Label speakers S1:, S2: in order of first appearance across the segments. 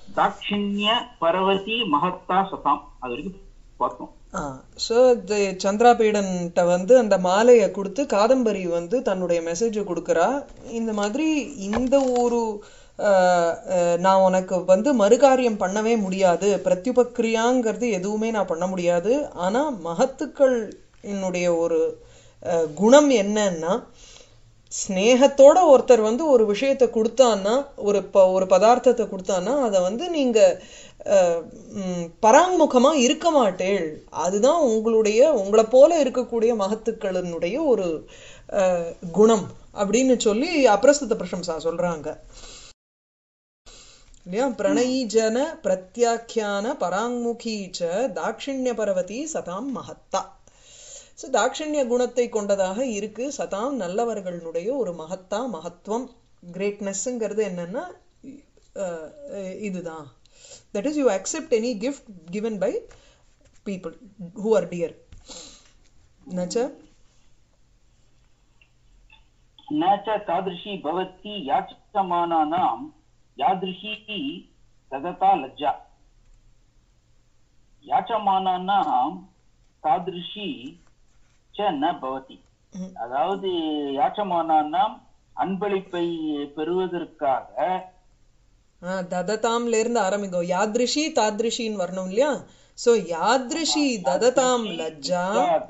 S1: தாட்சிண்ய பரவதி மகத்தா Saddam அது வரைக்கும் பார்த்தோம்
S2: ஸோ சந்திராபீடன்ட்ட வந்து அந்த மாலையை கொடுத்து காதம்பரி வந்து தன்னுடைய மெசேஜை கொடுக்குறா இந்த மாதிரி இந்த ஒரு அஹ், அஹ், நான் உனக்கு வந்து மறுகாரியம் பண்ணவே முடியாது பிரத்யுபக்ரியாங்கிறது எதுவுமே நான் பண்ண முடியாது ஆனா மகத்துக்கள் என்னுடைய ஒரு அஹ், குணம் என்னன்னா ஸ்னேகத்தோட ஒருத்தர் வந்து ஒரு விஷயத்தை கொடுத்தான்னா ஒரு ப ஒரு பதார்த்தத்தை கொடுத்தான்னா அதை வந்து நீங்க அஹ், ம், பராங்முகமா இருக்க மாட்டேள் அதுதான் உங்களுடைய உங்களை போல இருக்கக்கூடிய மகத்துக்களினுடைய ஒரு அஹ், குணம் அப்படின்னு சொல்லி அப்பிரஸ்துத பிரசம்சா சொல்றாங்க இல்லையா பிரணயி ஜன பிரத்யாக்கியான பராங்முகி ச தாட்சிண்ய பரவதி சதாம் மகத்தா ஸோ தாட்சண்ய குணத்தை கொண்டதாக இருக்கு சதாம் நல்லவர்களுடைய ஒரு மகத்தா மகத்துவம் கிரேட்னஸ்ங்கிறது என்னன்னா அஹ், அஹ், இதுதான் that is you accept any gift given by people who are dear நச்ச
S1: न च तादृशी भवती याचमानानां यादृशी तदता लज्जा याचमानानां तादृशी च न भवति
S2: ம்.
S1: அதாவது யாச்சமானானாம் அன்பளிப்பை பெறுவதற்காக
S2: ஆ, தததாம்ல இருந்து ஆரம்பிக்கும் யாத்ரிஷி தாத்ரிஷின்னு வரணும் இல்லையா சோ யாத்ரிஷி தததாம் லஜ்ஜா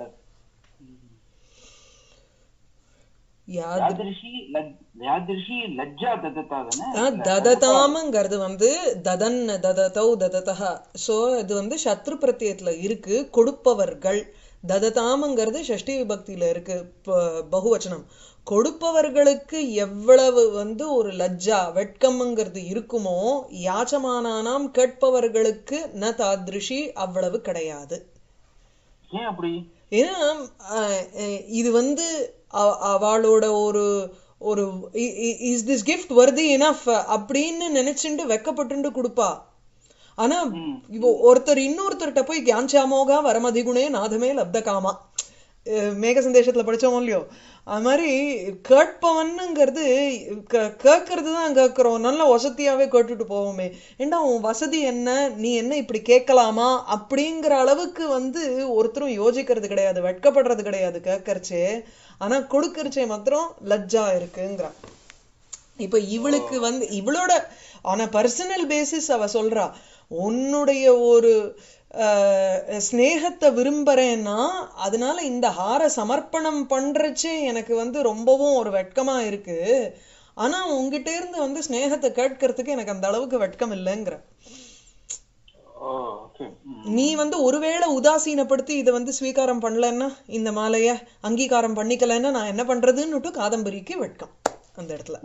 S2: யாத்
S1: யாதிருஷி லஜ்- யாதிருஷி லஜ்ஜா ததத்தாதானே
S2: ஆ, தததாமங்கிறது வந்து ததன் தததௌ தததஹ சோ இது வந்து சத்ரு பிரத்யத்துல இருக்கு கொடுப்பவர்கள் தததாமங்கிறது ஷஷ்டி விபக்தியில இருக்கு ப- பகுவச்சனம் கொடுப்பவர்களுக்கு எவ்வளவு வந்து ஒரு லஜ்ஜா வெட்கம்ங்கிறது இருக்குமோ யாச்சமானானாம் கேட்பவர்களுக்கு ந தாத்ரிஷி அவ்வளவு கிடையாது
S1: ஏன் அப்படி
S2: ஏன்னா அஹ், அஹ், இது வந்து அவ- அவளோட ஒரு ஒரு is this gift worthy enough அப்படின்னு நினைச்சுண்டு வெக்கப்பட்டுண்டு கொடுப்பா ஆனா இப்போ ஒருத்தர் இன்னொருத்தர்கிட்ட போய் கியான்சாமோகா வரமதிகுணே நாதமே லப்த காமா அஹ், மேக சந்தேஷத்துல படிச்சோம் இல்லையோ அது மாதிரி கேட்பவனுங்கிறது கே- கேட்கறது தான் கேட்கிறோம் நல்ல வசதியாவே கேட்டுட்டு போவோமே ஏண்டா உன் வசதி என்ன நீ என்ன இப்படி கேட்கலாமா அப்படிங்கிற அளவுக்கு வந்து ஒருத்தரும் யோசிக்கிறது கிடையாது வெட்கப்படுறது கிடையாது கேட்கறச்சே ஆனா கொடுக்கறச்சே மாத்திரம் லஜ்ஜா இருக்குங்கிறா இப்ப இவளுக்கு வந்து இவளோட ஆன பர்சனல் பேசிஸ் அவ சொல்றா உன்னுடைய ஒரு அஹ், ஸ்நேகத்தை விரும்புறேன்னா அதனால இந்த ஹார சமர்ப்பணம் பண்றச்சே எனக்கு வந்து ரொம்பவும் ஒரு வெட்கமா இருக்கு ஆனா உங்ககிட்ட இருந்து வந்து ஸ்நேகத்தை கேட்கறதுக்கு எனக்கு அந்த அளவுக்கு வெட்கம் இல்லைங்கிற
S1: ஓ ஓகே
S2: நீ வந்து ஒருவேளை உதாசீனப்படுத்தி இதை வந்து ஸ்வீகாரம் பண்ணலன்னா இந்த மாலைய அங்கீகாரம் பண்ணிக்கலைன்னா நான் என்ன பண்றதுன்னுட்டு காதம்பரிக்கு வெட்கம் அந்த இடத்துல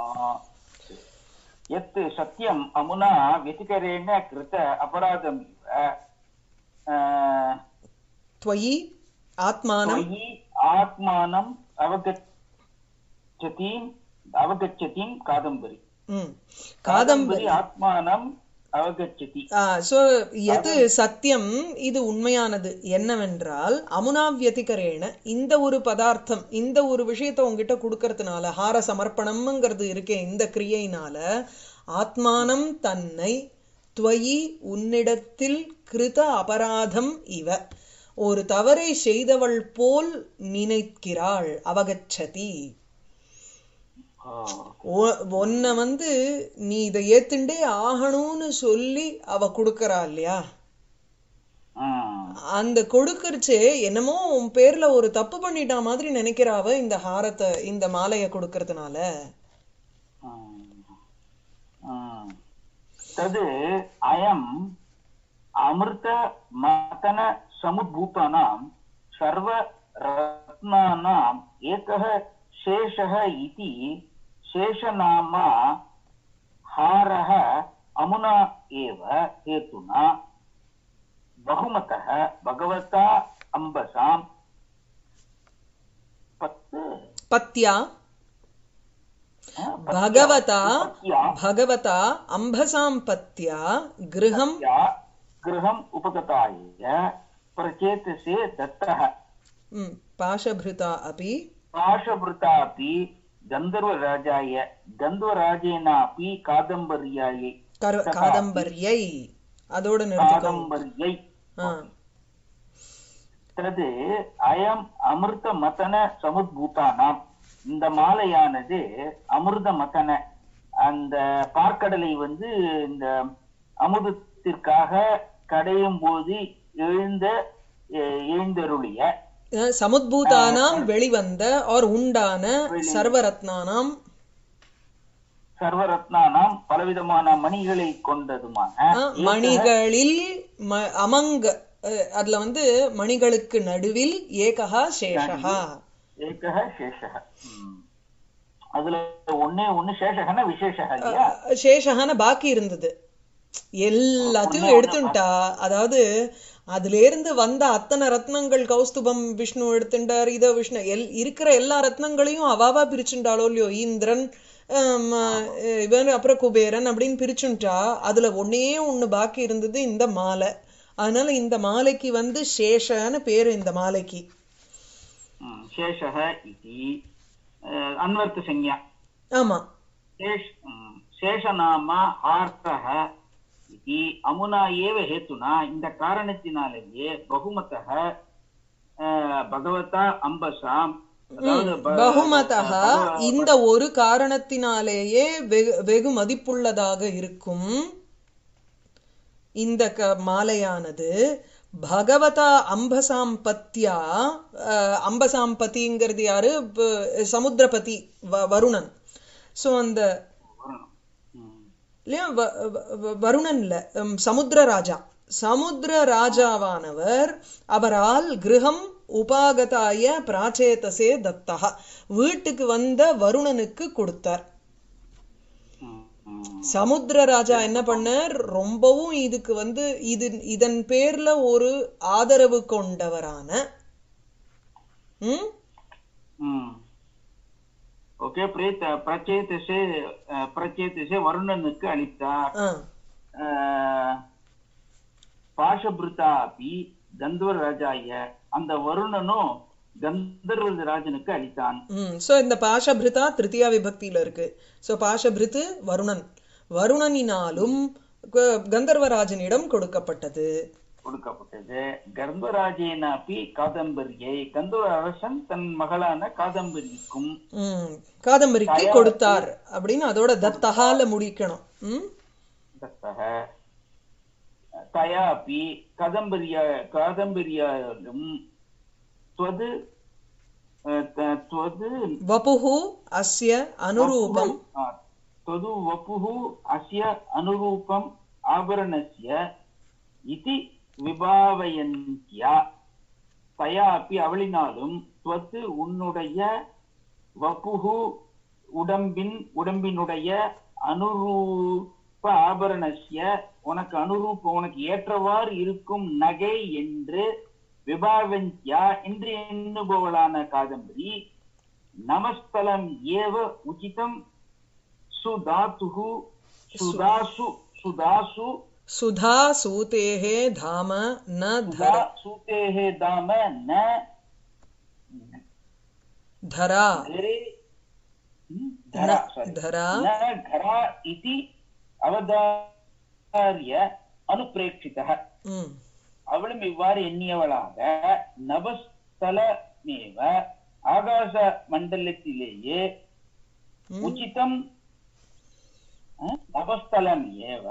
S1: यत् सत्यम् अमुना व्यतिकरेण कृत अपराधम् इव अ,
S2: त्वयि आत्मानं
S1: त्वयि आत्मानम् अवगच्छतीम् अवगच्छतीं कादम्बरी
S2: ம் காதம்பரி
S1: ஆத்மானம் அவகச்சதி
S2: சோ எது சத்தியம் இது உண்மையானது என்னவென்றால் அமுனாவியதிகரேன இந்த ஒரு பதார்த்தம் இந்த ஒரு விஷயத்தை உங்ககிட்ட கொடுக்கறதுனால ஹார சமர்ப்பணம்ங்கிறது இருக்கே இந்த கிரியையினால ஆத்மானம் தன்னை துவயி உன்னிடத்தில் கிருத அபராதம் இவ ஒரு தவறை செய்தவள் போல் நினைக்கிறாள் அவகச்சதி உன்னை வந்து நீ இதை ஏத்துண்டே ஆகணும்னு சொல்லி அவ கொடுக்கறா இல்லையா அந்த கொடுக்கறச்சே என்னமோ உன் பேர்ல ஒரு தப்பு பண்ணிட்டா மாதிரி நினைக்கிறாவ இந்த ஹாரத்தை இந்த மாலைய கொடுக்கறதுனால
S1: தது அயம் அமிர்த மதன சமுத்பூதானாம் சர்வ ரத்னானாம் ஏகः शेषः इति शेषनामा हारः अमुना एव हेतुना बहुमतः भगवता अम्बसां पत्
S2: பத்யா பகவதா பகவதா அம்பசாம் பத்யா கிருஹம்
S1: गृहम् उपगताय प्रचेतसे दत्तः
S2: ம், பாஷபிருதா அபி
S1: पाशभृतापि गन्धर्वराजाय गन्धर्वराजेनापि कादम्बर्यायै
S2: கரு- காதம்பர்யை அதோட நிறுத்திக்கோங்க
S1: कादम्बर्यै
S2: ஆ
S1: தது அயம் அமிர்த மதன சமுத்பூதானாம் இந்த மாலையானது அமிர்த மதன அந்த பார்க்கடலை வந்து இந்த அமுதத்திற்காக கடையும் போது எழுந்த எ- எழுந்தருளிய
S2: அஹ் சமுத்பூதானாம் வெளிவந்த ஆர் உண்டான சர்வரத்னானாம்
S1: சர்வரத்னானாம் பலவிதமான மணிகளை கொண்டதுமான
S2: அஹ் மணிகளில் ம- அமங்க அஹ் அதுல வந்து மணிகளுக்கு நடுவில் ஏகஹா சேஷஹா
S1: ஏகः சேஷக ம். அதுல ஒண்ணே ஒண்ணு சேஷகன விசேஷக இல்லையா
S2: அஹ் சேஷஹான பாக்கி இருந்தது எல்லாத்தையும் எடுத்துட்டா அதாவது அதுல இருந்து வந்த அத்தனை ரத்னங்கள் கௌஸ்துபம் விஷ்ணு எடுத்துட்டார் இத விஷ்ணு எல் இருக்கிற எல்லா ரத்னங்களையும் அவாவா பிரிச்சுட்டாளோ இல்லையோ இந்திரன் ஆம், அஹ் இவன் அப்புறம் குபேரன் அப்படின்னு பிரிச்சுட்டா அதுல ஒன்னே ஒண்ணு பாக்கி இருந்தது இந்த மாலை அதனால இந்த மாலைக்கு வந்து சேஷன்னு பேரு இந்த மாலைக்கு
S1: ம், சேஷக இதி அஹ், அன்வர்த்த சஞ்ஞா
S2: ஆமா
S1: शेष சேஷநாம ஆர்த்தக இது அமுனா ஏவ ஹேத்துனா இந்த காரணத்தினாலேயே பகுமதக அஹ், பகவதா அம்பசாம் அதாவது ப-
S2: பகுமதா
S1: பகவ-
S2: இந்த ஒரு காரணத்தினாலேயே வெகு வெகு மதிப்புள்ளதாக இருக்கும் இந்த க மாலையானது பகவதா அம்பசாம்பத்தியா அஹ், அம்பசாம்பதிங்கிறது யாரு ப- சமுத்திரபதி வ- வருணன் சோ அந்த
S1: வரணும். ம்.
S2: இல்லையா வ- வ- வ- வருணன் இல்ல உம், சமுத்திர ராஜா சமுத்திர ராஜாவானவர் அவரால் கிரகம் உபாகதாய பிராச்சேதசே தத்தா வீட்டுக்கு வந்த வருணனுக்கு கொடுத்தார்
S1: ம், ம்.
S2: சமுத்திர ராஜா என்ன பண்ணார் ரொம்பவும் இதுக்கு வந்து இது இதன் பேர்ல ஒரு ஆதரவு கொண்டவரான ம்
S1: ம். ஓகே பிரேத்த பிரச்சேதசே அஹ், பிரச்சேதசே வருணனுக்கு அளித்தார்
S2: ஆ
S1: அஹ், பாஷபிருதா அப்பி கந்தர்வ ராஜாய அந்த வருணனும் கந்தர்வ ராஜனுக்கு அளித்தான்
S2: ம் சோ இந்த பாஷபிருதா திருத்தியா விபக்தியில இருக்கு சோ பாஷபிருத்து வருணன் வருணனினாலும் க- கந்தர்வராஜனிடம் கொடுக்கப்பட்டது
S1: கொடுக்கப்பட்டது கர்ப்பராஜேன அப்பி காதம்பரியை கந்தர்வ அரசன் தன் மகளான காதம்பரிக்கும்
S2: ம் காதம்பரிக்கு கொடுத்தார் அப்படின்னு அதோட தத்தகால முடிக்கணும் ம்
S1: தத்தக தயா அப்பி காதம்பரியா காதம்பரியாலும் துவது அஹ், த- துவது
S2: வபுஹு அஸ்ய அனுரூபம்
S1: ஆ, तदु वपुः अस्य अनुरूपम् आभरणस्य इति விபாவயந்தியா தயா அப்பி அவளினாலும் துவத்து உன்னுடைய வப்புகு உடம்பின் உடம்பினுடைய அனுரூப ஆபரணஸ்ய உனக்கு அனுரூப உனக்கு ஏற்றவாறு இருக்கும் நகை என்று விபாவந்தியா என்று எண்ணுபவளான காதம்பரி நமஸ்தலம் ஏவ உச்சிதம் சுதாத்துகு சுதாசு சுதாசு
S2: சுதா சூதேஹே தாம ந
S1: சுதா
S2: தர
S1: सूतेः दाम न
S2: धरा
S1: घरे हम्म, धरा sorry.
S2: धरा
S1: न घरा इति அவதாரிய அனுப்பிரேட்சிதः
S2: ம்
S1: அவளும் இவ்வாறு எண்ணியவளாக நவஸ்தலமேவ ஆகாச மண்டலத்திலேயே
S2: ம்.
S1: உச்சிதம் அஹ், நவஸ்தலம் ஏவ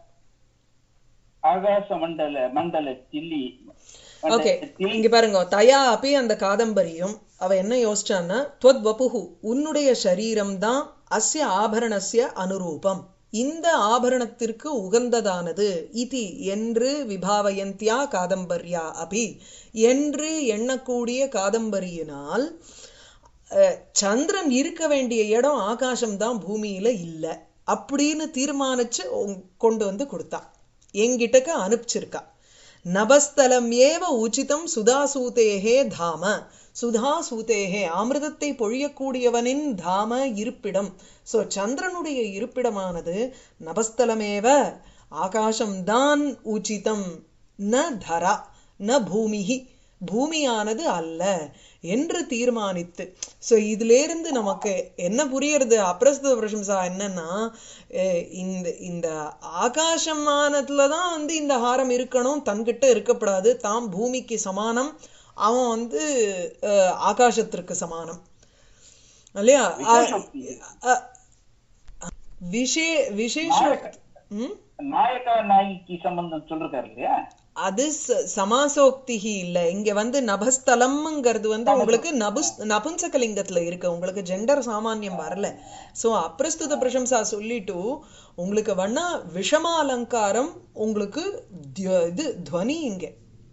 S1: ஆகாச மண்டல மண்டலத்தில்
S2: ஓகே
S1: மண்டலத்தில்
S2: இங்க பாருங்க தயா அப்பி அந்த காதம்பரியும் அவ என்ன யோசிச்சான்னா துவத் வபுகு உன்னுடைய சரீரம் தான் அஸ்ய ஆபரணஸ்ய அனுரூபம் இந்த ஆபரணத்திற்கு உகந்ததானது இதி என்று விபாவயந்தியா காதம்பர்யா அபி என்று எண்ணக்கூடிய காதம்பரியினால் அஹ், சந்திரன் இருக்க வேண்டிய இடம் ஆகாசம் தான் பூமியில இல்ல அப்படின்னு தீர்மானிச்சு உங்- கொண்டு வந்து கொடுத்தா என்கிட்டக்க அனுப்பிச்சிருக்கா நபஸ்தலம் ஏவ உச்சிதம் சுதாசூதேகே தாம சுதாசூதேகே அமிர்தத்தை பொழியக்கூடியவனின் தாம இருப்பிடம் சோ சந்திரனுடைய இருப்பிடமானது நபஸ்தலமேவ ஆகாசம்தான் உச்சிதம் ந தரா ந பூமிஹி பூமியானது அல்ல என்று தீர்மானித்து சோ இதுல இருந்து நமக்கு என்ன புரியுறது அப்பிரஸ்துத பிரசம்சா என்னன்னா அஹ் இந்த இந்த ஆகாசமானதுல தான் வந்து இந்த ஹாரம் இருக்கணும் தன்கிட்ட இருக்கப்படாது தாம் பூமிக்கு சமானம் அவன் வந்து அஹ், ஆகாசத்திற்கு சமானம் இல்லையா அ-
S1: விசேஷோக்தி.
S2: அ- விஷே விசேஷ
S1: நாயக.
S2: ம்
S1: நாயகா நாய்க்கு சம்பந்தம் சொல்லிருக்காரு இல்லையா
S2: அது ச- சமாசோக்திகி இல்ல இங்க வந்து நபஸ்தலம்ங்கிறது வந்து உங்களுக்கு நபுஸ் நபும்சகலிங்கத்துல இருக்கு உங்களுக்கு ஜெண்டர் சாமானியம் வரல சோ அப்பிரஸ்துத பிரசம்சா சொல்லிட்டு உங்களுக்கு வேணா விஷம அலங்காரம் உங்களுக்கு திய- இது துவனி இங்க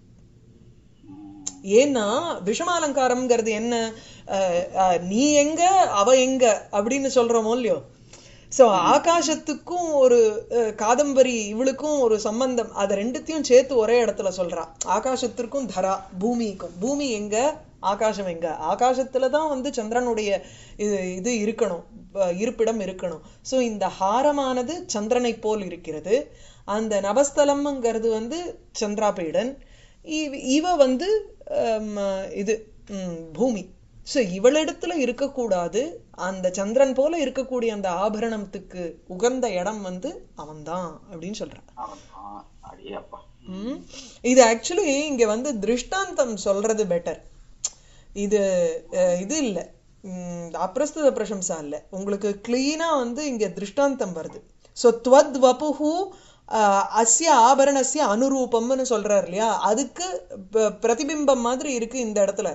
S2: ஏன்னா விஷமாலங்காரம்ங்கிறது என்ன அஹ், அஹ், நீ எங்க அவ எங்க அப்படின்னு சொல்றோமோ இல்லையோ சோ ஆகாசத்துக்கும் ஒரு அஹ், காதம்பரி இவளுக்கும் ஒரு சம்பந்தம் அதை ரெண்டுத்தையும் சேர்த்து ஒரே இடத்துல சொல்றா ஆகாசத்திற்கும் தரா பூமிக்கும் பூமி எங்க ஆகாசம் எங்க ஆகாசத்துல தான் வந்து சந்திரனுடைய இது இது இருக்கணும் அஹ், இருப்பிடம் இருக்கணும் சோ இந்த ஹாரமானது சந்திரனை போல் இருக்கிறது அந்த நபஸ்தலம்ங்கிறது வந்து சந்திராபீடன் இவ- இவ வந்து ஹம், இது ம், பூமி சோ இவளிடத்துல இருக்கக்கூடாது அந்த சந்திரன் போல இருக்கக்கூடிய அந்த ஆபரணத்துக்கு உகந்த இடம் வந்து அவன்தான் அப்படின்னு சொல்றான்
S1: அவன் ஆ, அடே அப்பா
S2: ம். இது ஆக்சுவலி இங்க வந்து திருஷ்டாந்தம் சொல்றது பெட்டர் இது அஹ், இது இல்ல ம், அப்பிரஸ்துத பிரசம்சா இல்ல உங்களுக்கு கிளீனா வந்து இங்க திருஷ்டாந்தம் வருது சோ துவத் வபுஹு அஹ், அஸ்ய ஆபரணஸ்ய அனுரூபம்னு சொல்றாரு இல்லையா அதுக்கு ப- பிரதிபிம்பம் மாதிரி இருக்கு இந்த இடத்துல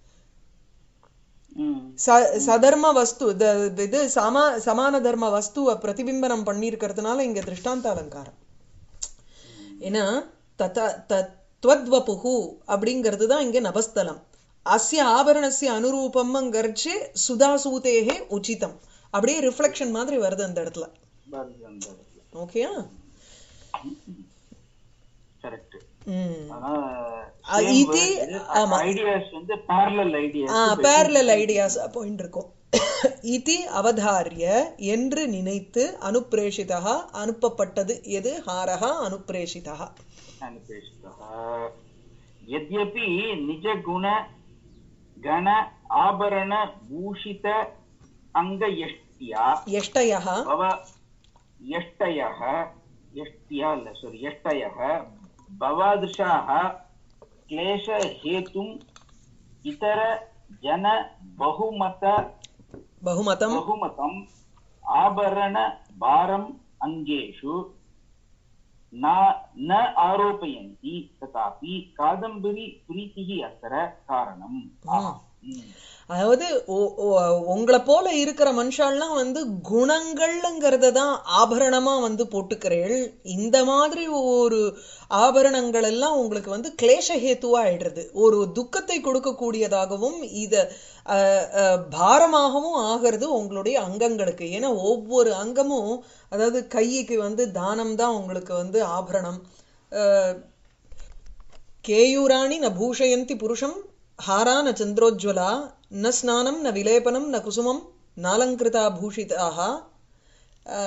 S1: ம்
S2: ச- சதர்ம வஸ்து த- இது சமா சமான தர்ம வஸ்துவை பிரதிபிம்பனம் பண்ணியிருக்கிறதுனால இங்க திருஷ்டாந்த அலங்காரம் ஏன்னா தத த- துவத்வபுகு அப்படிங்கிறது தான் இங்க நபஸ்தலம் அஸ்ய ஆபரணஸ்ய அனுரூபம்ங்கிறச்சு சுதாசூதேகே உச்சிதம் அப்படியே ரிஃப்ளெக்ஷன் மாதிரி வருது அந்த இடத்துல
S1: வருது அந்த இடத்துல
S2: ஓகேயா
S1: கரெக்ட்
S2: ம்
S1: ஆனா
S2: அ, இது ஆமா
S1: ஐடியாஸ் வந்து parallel ideas
S2: parallel ideas point இருக்கும் இதி அவதாரிய என்று நினைத்து அனுப்பிரேஷிதா அனுப்பப்பட்டது எது ஹாரஹா அனுப்பிரேஷிதா
S1: अनुपेक्षितः यद्यपि निजगुण गण आभरण भूषित अङ्गयष्ट्या
S2: எஷ்டயா
S1: भव यष्टयः यष्ट्या अल्ल सोरि यष्टयः भवादृशाः क्लेशहेतुम् इतर जन बहुमत
S2: பகுமதம்
S1: बहुमतम् आभरण भारम् अङ्गेषु न न आरोपयन्ति तथापि कादम्बरी प्रीतिः अत्र कारणम्
S2: ம். அதாவது ஒ- ஒ- உங்களை போல இருக்கிற மனுஷாலாம் வந்து குணங்கள்ங்கிறத தான் ஆபரணமா வந்து போட்டுக்கிறேள் இந்த மாதிரி ஒரு ஆபரணங்கள் எல்லாம் உங்களுக்கு வந்து கிளேசஹேத்துவா ஆயிடுறது ஒரு துக்கத்தை கொடுக்கக்கூடியதாகவும் இத அஹ், அஹ், பாரமாகவும் ஆகிறது உங்களுடைய அங்கங்களுக்கு ஏன்னா ஒவ்வொரு அங்கமும் அதாவது கைக்கு வந்து தானம் தான் உங்களுக்கு வந்து ஆபரணம் அஹ், கேயூராணி ந பூஷயந்தி புருஷம் हारा न चन्द्रोज्ज्वला न स्नानं न विलेपनं न कुसुमं नालङ्कृता भूषिताः आ,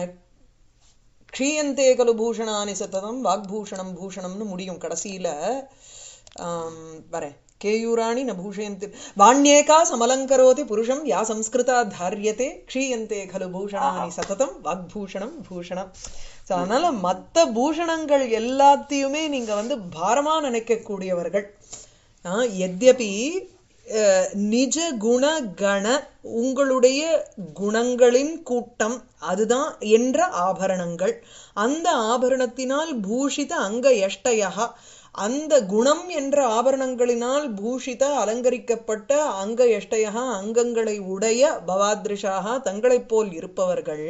S2: க்ஷீயந்தே கலு பூஷணானி சத்ததம் வாக்பூஷணம் பூஷணம்னு முடியும் கடைசியில ஆம், வரேன் கேயூராணி ந பூஷயந்தி வாண்யேகா சமலங்கரோதி புருஷம் யா சம்ஸ்கிருதா தாரியதே க்ஷீயந்தே கலு பூஷணானி சததம் வாக்பூஷணம் பூஷணம் So, அதனால மத்த பூஷணங்கள் எல்லாத்தையுமே நீங்க வந்து பாரமா நினைக்கக்கூடியவர்கள் ஆ, எத்யபி அஹ், நிஜ குண கண உங்களுடைய குணங்களின் கூட்டம் அதுதான் என்ற ஆபரணங்கள் அந்த ஆபரணத்தினால் பூஷித அங்க எஷ்டயா அந்த குணம் என்ற ஆபரணங்களினால் பூஷித அலங்கரிக்கப்பட்ட அங்க எஷ்டயா அங்கங்களை உடைய பவாத்ரிஷாக தங்களைப் போல் இருப்பவர்கள்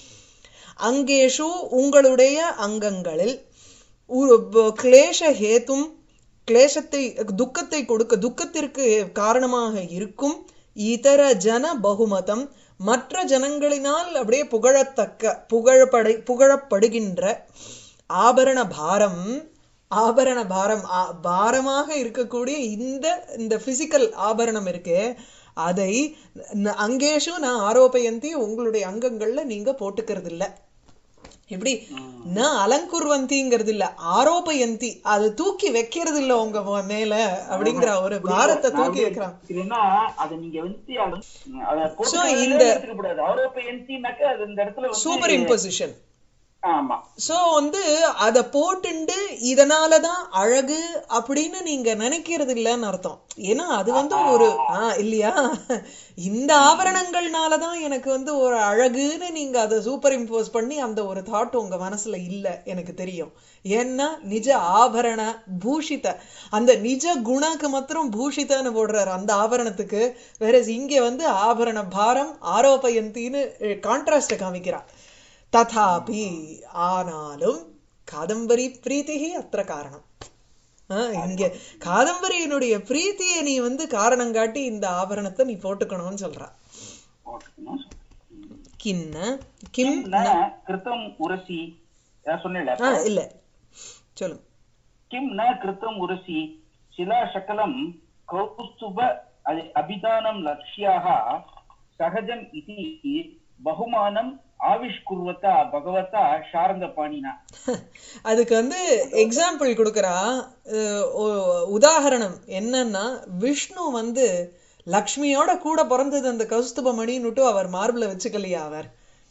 S2: அங்கேஷு உங்களுடைய அங்கங்களில் உ- ப- கிளேஷ ஹேத்தும் கிளேசத்தை துக்கத்தை கொடுக்க துக்கத்திற்கு காரணமாக இருக்கும் இதர ஜன பகுமதம் மற்ற ஜனங்களினால் அப்படியே புகழத்தக்க புகழப்படை புகழப்படுகின்ற ஆபரண பாரம் ஆபரண பாரம் ஆ- பாரமாக இருக்கக்கூடிய இந்த இந்த பிசிக்கல் ஆபரணம் இருக்கே அதை ந- அங்கேஷு நான் ஆரோபயந்தி உங்களுடைய அங்கங்கள்ல நீங்க போட்டுக்கிறது இல்ல எப்படி நான் அலங்குர்வந்திங்கிறது இல்ல ஆரோபயந்தி அது தூக்கி வைக்கிறது இல்ல உங்க ம- மேல அப்படிங்கிற ஒரு பாரத்தை தூக்கி வைக்கிறான்
S1: இல்லைன்னா அதை நீங்க வந்து அது- அதை போட்டு
S2: So,
S1: கையிலே
S2: இந்த-
S1: எடுத்துக்க கூடாது ஆரோப்ப என்சினாக்க அது இந்த இடத்துல வந்து
S2: சூப்பர் இம்போசிஷன்
S1: ஆமா
S2: சோ வந்து அத போட்டுண்டு இதனாலதான் அழகு அப்படின்னு நீங்க நினைக்கிறது இல்லைன்னு அர்த்தம் ஏன்னா அது வந்து ஒரு ஆஹ் இல்லையா இந்த ஆபரணங்கள்னாலதான் எனக்கு வந்து ஒரு அழகுன்னு நீங்க அதை சூப்பர் இம்போஸ் பண்ணி அந்த ஒரு தாட் உங்க மனசுல இல்ல எனக்கு தெரியும் ஏன்னா நிஜ ஆபரண பூஷித அந்த நிஜ குணக்கு மாத்திரம் பூஷிதன்னு போடுறாரு அந்த ஆபரணத்துக்கு வேற இங்க வந்து ஆபரண பாரம் ஆரோபயந்தின்னு கான்ட்ராஸ்ட காமிக்கிறார் ததாபி ஆனாலும் காதம்பரி பிரீத்திகி அத்திர காரணம் ஆஹ் இங்க காதம்பரியினுடைய பிரீத்தியை நீ வந்து காரணம் காட்டி இந்த ஆபரணத்தை நீ போட்டுக்கணும்னு சொல்றா
S1: போட்டுக்கணும்.
S2: கிண்ண கிம்
S1: ந கிருத்தம் உரசி நான் சொன்னேன்ல
S2: ஆ இல்ல சொல்லுங்க
S1: கிம் ந கிருத்தம் உரசி शिलाशकलं कौस्तुभ अ- अभिधानं लक्ष्याः सहजम् इति बहुमानम् आविष्कुर्वता भगवता शारङ्गपाणिना
S2: அதுக்கு வந்து எக்ஸாம்பிள் கொடுக்கறா அஹ் ஒ- உதாரணம் என்னன்னா விஷ்ணு வந்து லக்ஷ்மியோட கூட பிறந்தது அந்த கௌஸ்துப மணின்னுட்டு அவர் மார்பிள வச்சுக்கலையா அவர்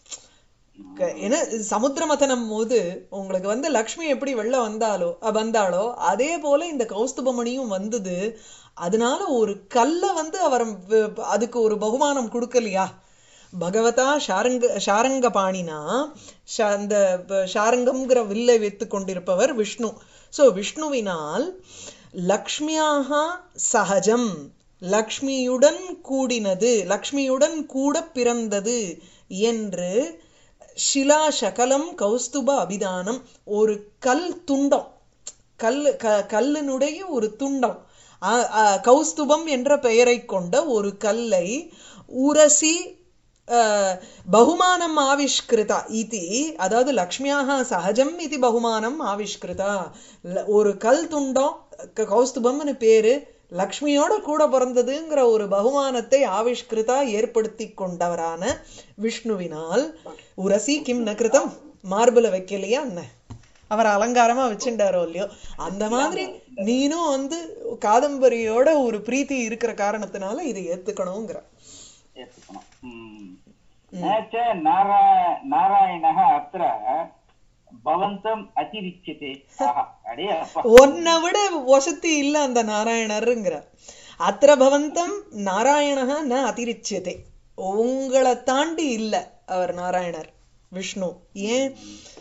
S2: க- ஏன்னா சமுத்திர மதனம் போது உங்களுக்கு வந்து லக்ஷ்மி எப்படி வெளில வந்தாலோ அஹ் வந்தாளோ அதே போல இந்த கௌஸ்துப மணியும் வந்தது அதனால ஒரு கல்ல வந்து அவர் வ- அதுக்கு ஒரு பகுமானம் கொடுக்கலையா பகவதா ஷாரங்க ஷாரங்க பாணினா ஷ- அந்த ப- ஷாரங்கம்ங்கிற வில்லை வைத்து கொண்டிருப்பவர் விஷ்ணு சோ விஷ்ணுவினால் லக்ஷ்மியாக சகஜம் லக்ஷ்மியுடன் கூடினது லக்ஷ்மியுடன் கூட பிறந்தது என்று ஷிலா சகலம் கௌஸ்துப அபிதானம் ஒரு கல் துண்டம் கல் க கல்லினுடைய ஒரு துண்டம் அ- அ- கௌஸ்துபம் என்ற பெயரைக் கொண்ட ஒரு கல்லை உரசி அஹ், பகுமானம் ஆவிஷ்கிருதா இதி அதாவது லக்ஷ்மியாக சகஜம் இது பகுமானம் ஆவிஷ்கிருதா ல- ஒரு கல் துண்டம் க- கௌஸ்துபம்னு பேரு லக்ஷ்மியோட கூட பிறந்ததுங்கிற ஒரு பகுமானத்தை ஆவிஷ்கிருதா ஏற்படுத்தி கொண்டவரான விஷ்ணுவினால் உரசி கிம் நகிருதம் மார்புல வைக்கலையா என்ன அவர் அலங்காரமா வச்சுட்டாரோ இல்லையோ அந்த மாதிரி நீனும் வந்து காதம்பரியோட ஒரு பிரீத்தி இருக்கிற காரணத்தினால இதை ஏத்துக்கணுங்கிற
S1: ஏத்துக்கணும் ம். न च नारा नारायणः अत्र भवन्तम् अतिरिच्यते आहा, अडे அப்பா
S2: உன்னை விட வசதி இல்ல அந்த நாராயணருங்கிற அத்திர பவந்தம் நாராயணः ந அதிரிச்சியதே உங்களை தாண்டி இல்ல அவர் நாராயணர் விஷ்ணு ஏன்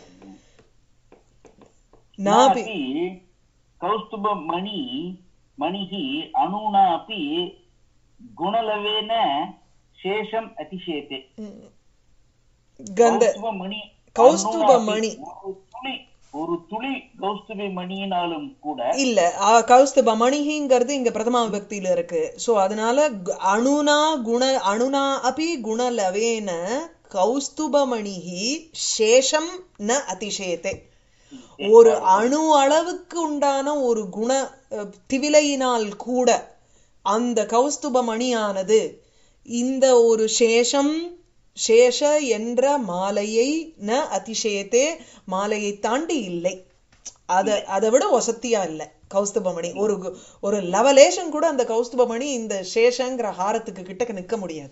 S2: நாபி
S1: नापि कौस्तुभमणि मणिः अणुना अपि गुणलवेन शेषम् अतिशेते
S2: கந்த
S1: கௌஸ்துபமணி
S2: கௌஸ்துபமணி.
S1: ஒரு துளி ஒரு துளி கௌஸ்துப மணியினாலும் கூட
S2: இல்ல ஆ, கௌஸ்துப மணிங்கிறது இங்க பிரதமா விபக்தியில இருக்கு சோ அதனால கு- அணுனா குண அணுனா அபி குணலவேன கௌஸ்துபமணிஹி சேஷம் ந அதிசயத்தே ஒரு அணு அளவுக்கு உண்டான ஒரு குண அஹ், திவிலையினால் கூட அந்த கௌஸ்துப மணியானது இந்த ஒரு சேஷம் சேஷ என்ற மாலையை ந அதிசயத்தே மாலையை தாண்டி இல்லை அத அதை விட வசத்தியா இல்ல கௌஸ்துபமணி ஒரு கு- ஒரு லவலேஷன் கூட அந்த கௌஸ்துபமணி இந்த சேஷங்கிற ஹாரத்துக்கு கிட்டக்க நிக்க முடியாது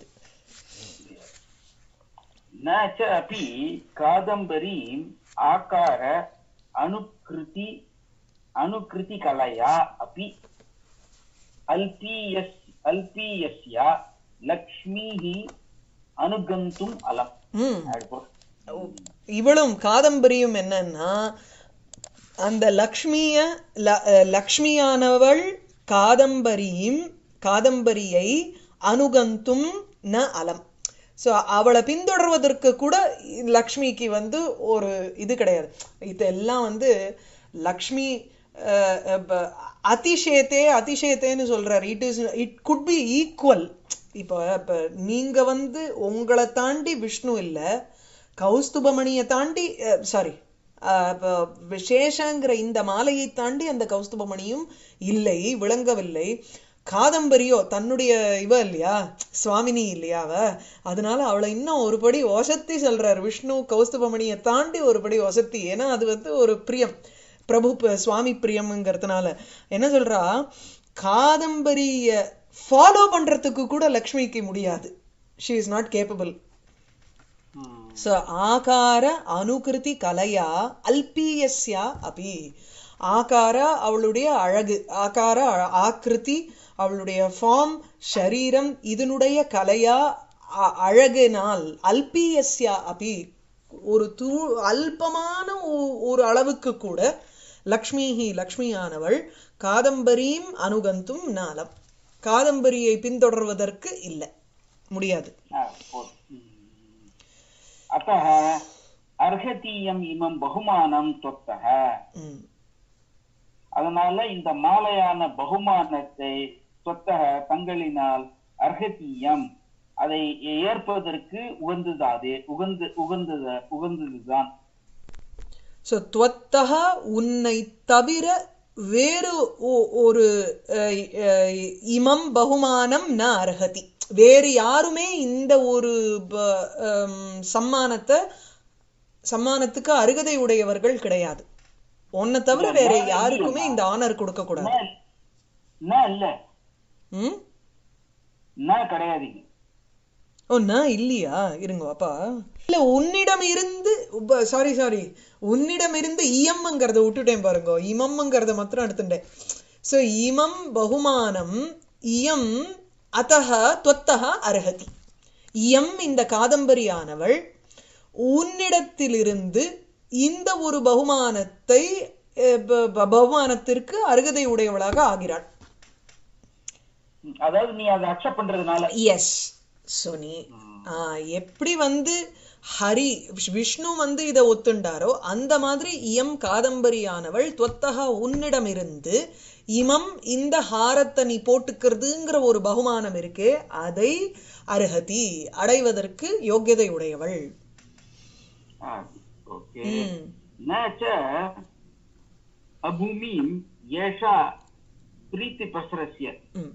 S1: न च अपि कादम्बरीम् आकार अनुकृति अनुकृतिकलया अपि अल्पीयस् अल्पीयस्य लक्ष्मीः अनुगन्तुम् अलम्
S2: ம்
S1: அப்படி போட்டு.
S2: இவளும் காதம்பரியும் என்னன்னா அந்த லக்ஷ்மிய ல- அஹ் லக்ஷ்மியானவள் காதம்பரியும் காதம்பரியை அனுகந்தும் ந அலம் சோ அவளை பின்தொடர்வதற்கு கூட லக்ஷ்மிக்கு வந்து ஒரு இது கிடையாது இதெல்லாம் வந்து லக்ஷ்மி அஹ், அஹ், ப- அதிசயத்தே அதிசயத்தேன்னு சொல்றாரு it is it could be equal இப்போ இப்ப நீங்க வந்து உங்களை தாண்டி விஷ்ணு இல்ல கௌஸ்துபமணியை தாண்டி சாரி விசேஷங்கிற இந்த மாலையை தாண்டி அந்த கௌஸ்துபமணியும் இல்லை விளங்கவில்லை காதம்பரியோ தன்னுடைய இவ இல்லையா சுவாமினி இல்லையா அவ அதனால அவளை இன்னும் ஒரு படி ஒசத்தி சொல்றார் விஷ்ணு கௌஸ்துபமணியை தாண்டி ஒரு படி ஒசத்தி ஏன்னா அது வந்து ஒரு பிரியம் பிரபு ப- சுவாமி பிரியம்ங்கிறதுனால என்ன சொல்றா காதம்பரிய ஃபாலோ பண்றதுக்கு கூட லக்ஷ்மிக்கு முடியாது ஷி இஸ் நாட் கேப்பபிள்
S1: ம்.
S2: ஸோ ஆகார அனுகிருதி கலையா அல்பீயஸ்யா அபி ஆகார அவளுடைய அழகு ஆகார அ- ஆக்கிருதி அவளுடைய ஃபார்ம் ஷரீரம் இதனுடைய கலையா அ- அழகினால் அல்பீயஸ்யா அபி ஒரு தூ அல்பமான ஒ- ஒரு அளவுக்கு கூட லக்ஷ்மிஹி லக்ஷ்மியானவள் காதம்பரீம் அனுகந்தும் நாலம் காதம்பரியை பின்தொடர்வதற்கு இல்லை முடியாது
S1: ஆ, போதும். ம். अतः அர்ஹதீயம் இமம் பகுமானம் தொத்தக
S2: ம்
S1: அதனால இந்த மாலையான பகுமானத்தை தொத்தக தங்களினால் அர்ஹதீயம் அதை ஏற்பதற்கு உகந்ததாதே உகந்து உகந்தத உகந்ததுதான்
S2: ஸோ துவத்தக உன்னை தவிர வேறு ஒ- ஒரு அஹ், அஹ், இமம் பகுமானம் ந அர்ஹதி வேறு யாருமே இந்த ஒரு ப- ஹம், சம்மானத்தை சம்மானத்துக்கு அருகதை உடையவர்கள் கிடையாது உன்னை தவிர வேற யாருக்குமே இந்த ஆனர் கொடுக்க கூடாது
S1: ந- ந இல்ல
S2: ம்
S1: ந கிடையாதுங்க
S2: ஓ நான் இல்லையா இருங்க அப்பா இல்ல உன்னிடம் இருந்து சாரி சாரி உன்னிடம் இருந்து இயம்ங்கிறத விட்டுட்டேன் பாருங்க இமம்ங்கிறத மாத்திரம் எடுத்துட்டேன் சோ இமம் பகுமானம் இயம் அத்தக தொத்தக அர்ஹதி இயம் இந்த காதம்பரியானவள் உன்னிடத்திலிருந்து இந்த ஒரு பகுமானத்தை அஹ், ப- ப- பகுமானத்திற்கு அருகதை உடையவளாக ஆகிறாள்
S1: ம், அதாவது நீ அதை அக்செப்ட் பண்றதுனால
S2: எஸ் ஸோ நீ ஆ, எப்படி வந்து ஹரி விஷ்- விஷ்ணு வந்து இதை ஒத்துண்டாரோ அந்த மாதிரி இயம் காதம்பரியானவள் தொத்தக உன்னிடமிருந்து இமம் இந்த ஹாரத்தை நீ போட்டுக்கிறதுங்கிற ஒரு பகுமானம் இருக்கே அதை அருகதி அடைவதற்கு யோக்கியதை உடையவள்
S1: ஓகே
S2: ம்.
S1: न च अभूमिम् एषा प्रीतिप्रसरस्य
S2: ம்.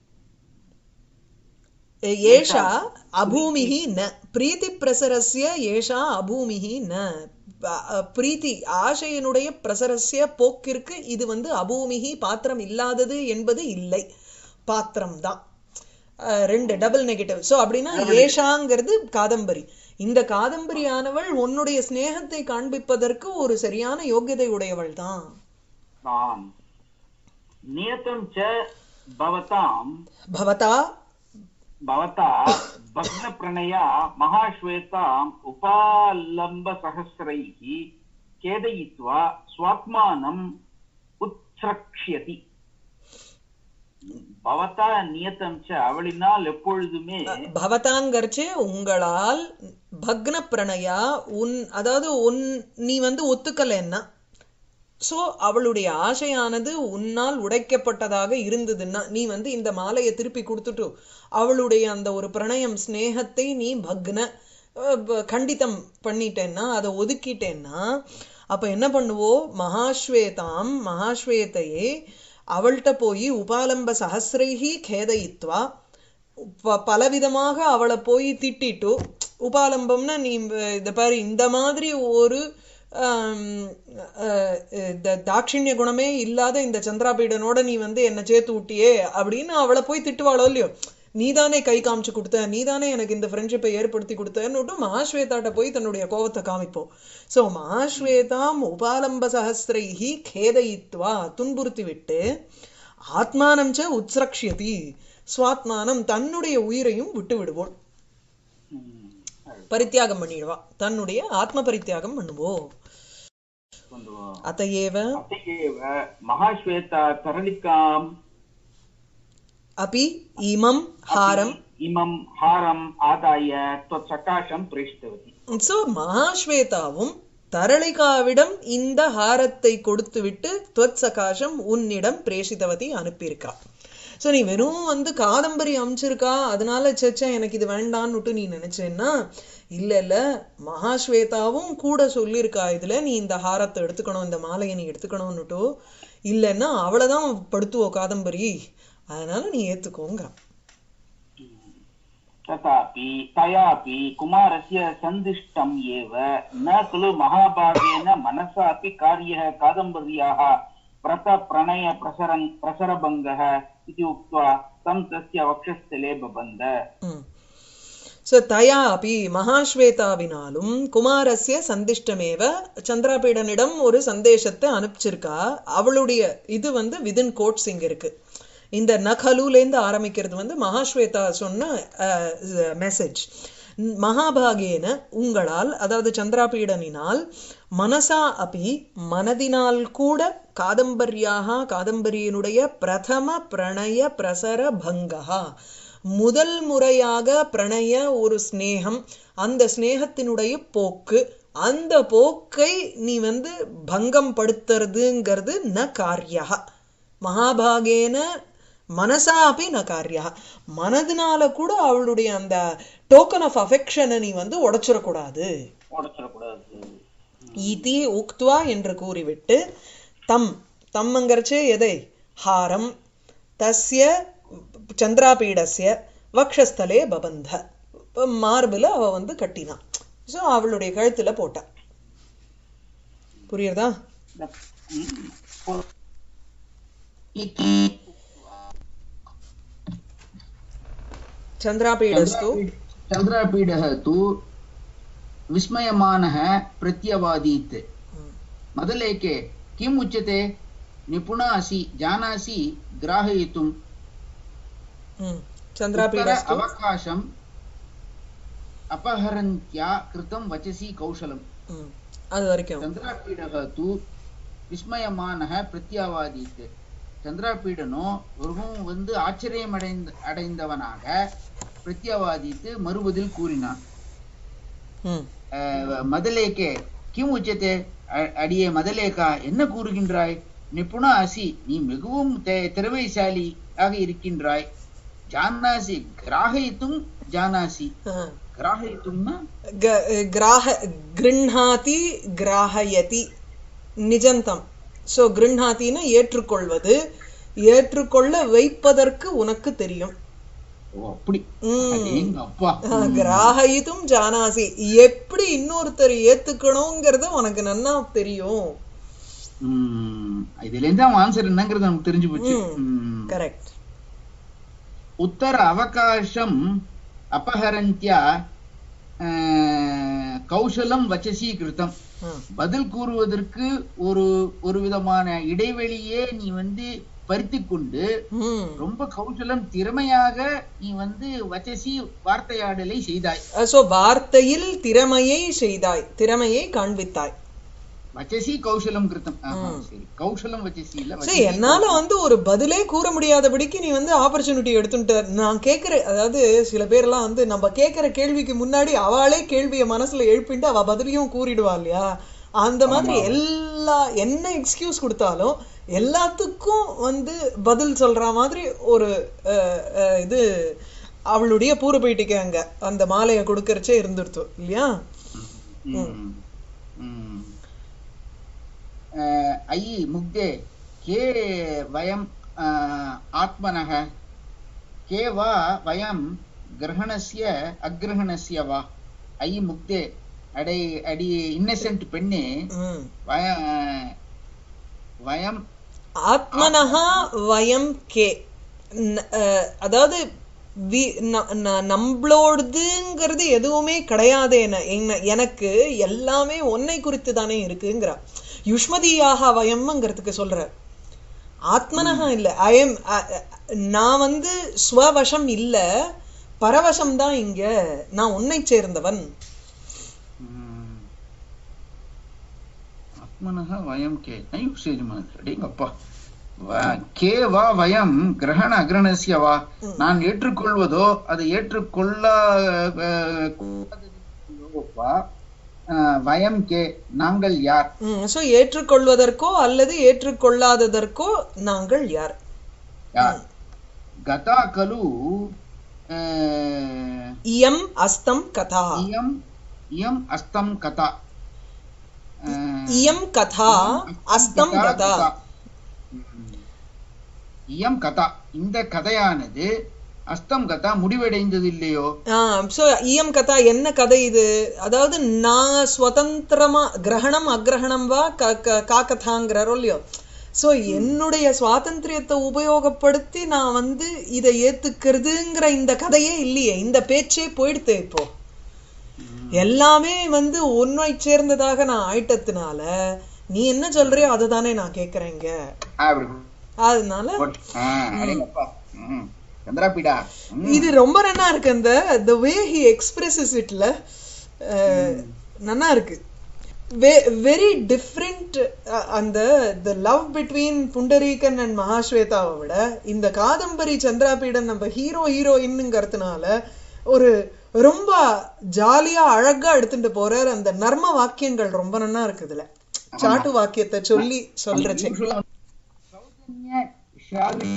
S2: ஏஷா அபூமிஹி ந பிரீத்தி பிரசரஸ்ய ஏஷா அபூமிஹி ந ப- அ, பிரீத்தி ஆசையினுடைய பிரசரஸ்ய போக்கிற்கு இது வந்து அபூமிஹி பாத்திரம் இல்லாதது என்பது இல்லை பாத்திரம் தான் ரெண்டு டபுள் நெகட்டிவ் சோ அப்படின்னா ஏஷாங்கிறது காதம்பரி இந்த காதம்பரியானவள் உன்னுடைய சிநேகத்தை காண்பிப்பதற்கு ஒரு சரியான யோக்கியதை உடையவள் தான்
S1: आम् नियतं च भवतां
S2: பவதா
S1: भवता भग्नप्रणया महाश्वेताम् उपालम्बसहस्रैः खेदयित्वा स्वात्मानम् उत्स्रक्ष्यति பவதா நியத்தம் ச அவளினால் எப்பொழுதுமே
S2: பவதாங்கர்ச்சு உங்களால் பக்ன பிரணயா உன் அதாவது உன் நீ வந்து ஒத்துக்கலைன்னா சோ அவளுடைய ஆசையானது உன்னால் உடைக்கப்பட்டதாக இருந்ததுன்னா நீ வந்து இந்த மாலையை திருப்பி கொடுத்துட்டு அவளுடைய அந்த ஒரு பிரணயம் ஸ்நேகத்தை நீ பக்ன அஹ், ப- கண்டிதம் பண்ணிட்டேன்னா அதை ஒதுக்கிட்டேன்னா அப்ப என்ன பண்ணுவோம் மகாஸ்வேதாம் மகாஸ்வேதையே அவள்கிட்ட போய் உபாலம்ப சஹசிரைஹி கேதயித்வா ப- பலவிதமாக அவளை போய் திட்டிட்டு உபாலம்பம்னா நீ இந்த பாரு இந்த மாதிரி ஒரு ஆம், அஹ், இந்த தாட்சிணிய குணமே இல்லாத இந்த சந்திராபீடனோட நீ வந்து என்ன சேர்த்து விட்டியே அப்படின்னு அவளை போய் திட்டுவாளோ இல்லையோ நீதானே கை காமிச்சு கொடுத்த நீதானே எனக்கு இந்த ஃப்ரெண்ட்ஷிப்பை ஏற்படுத்தி கொடுத்தன்னுட்டு மகாஸ்வேதாட்ட போய் தன்னுடைய கோவத்தை காமிப்போம் சோ மகாஸ்வேதாம் உபாலம்ப சஹஸ்ரைஹி கேதயித்வா துன்புறுத்தி விட்டு ஆத்மானம் ச உத்ஸ்ரக்ஷியதி ஸ்வாத்மானம் தன்னுடைய உயிரையும் விட்டு விடுவோம்
S1: ம்,
S2: பரித்தியாகம் பண்ணிடுவா தன்னுடைய ஆத்ம பரித்தியாகம் பண்ணுவோம்
S1: கொண்டு வா.
S2: அத்தையேவ
S1: अत एव महाश्वेता तरलिकाम्
S2: அபி இமம் ஹாரம்
S1: इमं हारम् आदाय त्वत्सकाशं प्रेषितवती
S2: சோ மகாஸ்வேதாவும் தரளிகாவிடம் இந்த ஹாரத்தை கொடுத்துவிட்டு துவத் சகாசம் உன்னிடம் பிரேஷிதவதி அனுப்பியிருக்கா சோ நீ வெறும் வந்து காதம்பரி அமைச்சிருக்கா அதனால சச்சா எனக்கு இது வேண்டான்னுட்டு நீ நினைச்சேன்னா இல்ல இல்ல மகாஸ்வேதாவும் கூட சொல்லியிருக்கா இதுல நீ இந்த ஹாரத்தை எடுத்துக்கணும் இந்த மாலையை நீ எடுத்துக்கணும்னுட்டோ இல்லைன்னா அவளைதான் படுத்துவோ காதம்பரி அதனால நீ ஏத்துக்கோங்கிறான்
S1: तथापि तयापि कुमारस्य सन्दिष्टम् एव न खलु महाभागेन मनसापि कार्यः कादम्बर्याः व्रतप्रणय प्रसरन् प्रसरभङ्गः इति उक्त्वा तं तस्य वक्षस्थले बबन्ध
S2: ஸோ தயா அப்பி மகாஸ்வேதாவினாலும் குமாரஸ்ய சந்திஷ்டமேவ சந்திராபீடனிடம் ஒரு சந்தேசத்தை அனுப்பிச்சிருக்கா அவளுடைய இது வந்து விதின் கோட்ஸ் இங்க இருக்கு இந்த நகலுலேருந்து ஆரம்பிக்கிறது வந்து மகாஸ்வேதா சொன்ன மெசேஜ் மகாபாகேன உங்களால் அதாவது சந்திராபீடனினால் மனசா அப்பி மனதினால் கூட காதம்பரியாக காதம்பரியினுடைய பிரதம பிரணய பிரசர பங்கா முதல் முறையாக பிரணய ஒரு ஸ்நேகம் அந்த ஸ்நேகத்தினுடைய போக்கு அந்த போக்கை நீ வந்து பங்கம் படுத்துறதுங்கிறது ந காரியா மகாபாகேன மனசா அப்படி ந காரியா மனதினால கூட அவளுடைய அந்த டோக்கன் ஆஃப் அஃபெக்ஷனை நீ வந்து உடைச்சிடக்கூடாது
S1: உடைச்சிடக்கூடாது
S2: இதி உக்துவா என்று கூறிவிட்டு தம் தம்மங்கிறச்சே எதை ஹாரம் தஸ்ய சந்திராபீடஸ்ய வக்ஷஸ்தலே பபந்த மார்பில் அவ வந்து கட்டினான் ஸோ அவளுடைய கழுத்துல போட்டா புரியுறதா
S1: इति
S2: சந்திராபீடஸ்து
S3: चन्द्रापीडः तु विस्मयमानः प्रत्यवादीत् मदलेखे किम् उच्यते निपुणा असि जानासि ग्राहयितुम्
S2: ம்
S3: उत्तर
S2: சந்திராபீடஸ்து
S3: अवकाशम् अपहरन्त्या कृतं वचसि कौशलम्
S2: ம் அது வரைக்கும்
S3: चन्द्रापीडः तु விஸ்மயமானக பிரத்யாவாதித்து சந்திராபீடனோ மிகவும் வந்து ஆச்சரியம் அடைந்த அடைந்தவனாக பிரத்யாவாதித்து மறுபதில் கூறினான்
S2: ம்
S3: அஹ், மதலேக்கே கிம் உச்சத்தே அ- அடியே மதலேகா என்ன கூறுகின்றாய் நிபுணா அசி நீ மிகவும் தெ- திறமைசாலியாக இருக்கின்றாய் ஜானாசி கிராகயித்தும் ஜானாசி
S2: ஆ.
S3: கிராகயித்தும்னா
S2: க- கிராஹ கிருண்ணாதி கிராஹயதி நிஜந்தம் ஸோ கிருண்ணாத்தின்னு ஏற்றுக்கொள்வது ஏற்றுக்கொள்ள வைப்பதற்கு உனக்கு தெரியும்
S3: ஓ அப்படி
S2: ம்.
S3: அடேங்க அப்பா
S2: கிராஹயிதும் ஜானாசி எப்படி இன்னொருத்தர் ஏத்துக்கணுங்கிறது உனக்கு நன்னா தெரியும்
S3: ம், இதுல இருந்து அவன் ஆன்சர் என்னங்கிறது நமக்கு தெரிஞ்சு போச்சு ம்.
S2: கரெக்ட்
S3: உத்தர அவகாசம் அபஹரந்தியா அஹ், கௌசலம் வச்சசி கிருத்தம் பதில் கூறுவதற்கு ஒரு ஒரு விதமான இடைவெளியே நீ வந்து பறித்து கொண்டு
S2: ம்
S3: ரொம்ப கௌசலம் திறமையாக நீ வந்து வச்சசி வார்த்தையாடலை செய்தாய்
S2: ஸோ வார்த்தையில் திறமையை செய்தாய் திறமையை காண்பித்தாய்
S3: வச்சசி கௌசலம் கிருத்தம் ஆஹா, சரி கௌசலம் வச்சசி இல்ல
S2: சரி என்னால வந்து ஒரு பதிலே கூற முடியாதபடிக்கு நீ வந்து ஆப்பர்ச்சுனிட்டி எடுத்துட்ட நான் கேக்குற அதாவது சில பேர்லாம் வந்து நம்ம கேக்குற கேள்விக்கு முன்னாடி அவளே கேள்வியை மனசுல எழுப்பிட்டு அவ பதிலையும் கூறிடுவா இல்லையா அந்த மாதிரி எல்லா என்ன எக்ஸ்கியூஸ் கொடுத்தாலும் எல்லாத்துக்கும் வந்து பதில் சொல்ற மாதிரி ஒரு அஹ், அஹ், இது அவளுடைய பூர்வபீட்டிக்கு அங்க அந்த மாலையை கொடுக்கறச்சே இருந்துருத்தோம் இல்லையா
S3: ம். ம். அஹ், अयि मुग्धे के वयम् अह, आत्मनः के वा वयं ग्रहणस्य अग्रहणस्य वा अयि मुग्धे अडे अडि இன்னசென்ட் பெண்ணே
S2: ம்
S3: வய வயம்
S2: ஆத்மனஹா வயம் கே ந- அஹ், அதாவது வி- ந- ந- நம்மளோடதுங்கிறது எதுவுமே கிடையாது என- என்ன- எனக்கு எல்லாமே உன்னை குறித்து தானே இருக்குங்கிறா யுஷ்மதியாக வயம்ங்கிறதுக்கு சொல்ற ஆத்மனஹா இல்ல ஐஎம் நான் வந்து ஸ்வவசம் இல்ல பரவசம் தான் இங்க நான் உன்னை சேர்ந்தவன்
S3: ம். ஆத்மனः வயம் கே ந யுக்ஷேஜுமா அடேங்கப்பா வ- கே வா வயம் கிரகண அக்ரணஸ்ய வா நான் ஏற்றுக்கொள்வதோ அதை ஏற்றுக்கொள்ள அஹ், கூடாததோ வா அஹ், வயம் கே நாங்கள் யார்
S2: ஸோ ஏற்றுக்கொள்வதற்கோ அல்லது ஏற்றுக்கொள்ளாததற்கோ நாங்கள் யார்
S3: யார் கதா கலு அஹ்,
S2: இயம் அஸ்தம் கதா
S3: இயம் இயம் அஸ்தம் கதா அஹ்,
S2: இயம் கதா அஸ்தம் கதா
S3: ம். இயம் கதா இந்த கதையானது அஸ்தம் கதா முடிவடைந்தது இல்லையோ
S2: ஸோ இயம் கதா என்ன கதை இது அதாவது நான் ஸ்வதந்திரமா கிரகணம் அக்ரஹணம் வா க க- கா கதாங்கிறாரோ இல்லையோ ஸோ என்னுடைய சுவாதந்திரியத்தை உபயோகப்படுத்தி நான் வந்து இதை ஏத்துக்கிறதுங்கிற இந்த கதையே இல்லையே இந்த பேச்சே போயிடுத்து இப்போ எல்லாமே வந்து உன்னை சேர்ந்ததாக நான் ஆயிட்டதுனால நீ என்ன சொல்றியோ அதை தானே நான் கேட்கறேங்க
S3: அப்படி
S2: அதனால
S3: போட்டு. ஆ, அடேங்கப்பா. ம். சந்திராபீடா ம்.
S2: இது ரொம்ப நல்லா இருக்கு அந்த த வே ஹி எக்ஸ்பிரஸஸ் இட்ல நல்லா இருக்கு வெரி டிஃப்ரெண்ட் அந்த the love between Pundarikan and மகாஸ்வேதாவை விட இந்த காதம்பரி சந்திராபீடன் நம்ம ஹீரோ ஹீரோயின்னுங்கிறதுனால ஒரு ரொம்ப ஜாலியா அழகா எடுத்துட்டு போறார் அந்த நர்ம வாக்கியங்கள் ரொம்ப நல்லா இருக்குதுல சாட்டு வாக்கியத்தை சொல்லி சொல்றச்சே
S3: Usually சௌஜன்ய ஷாலினி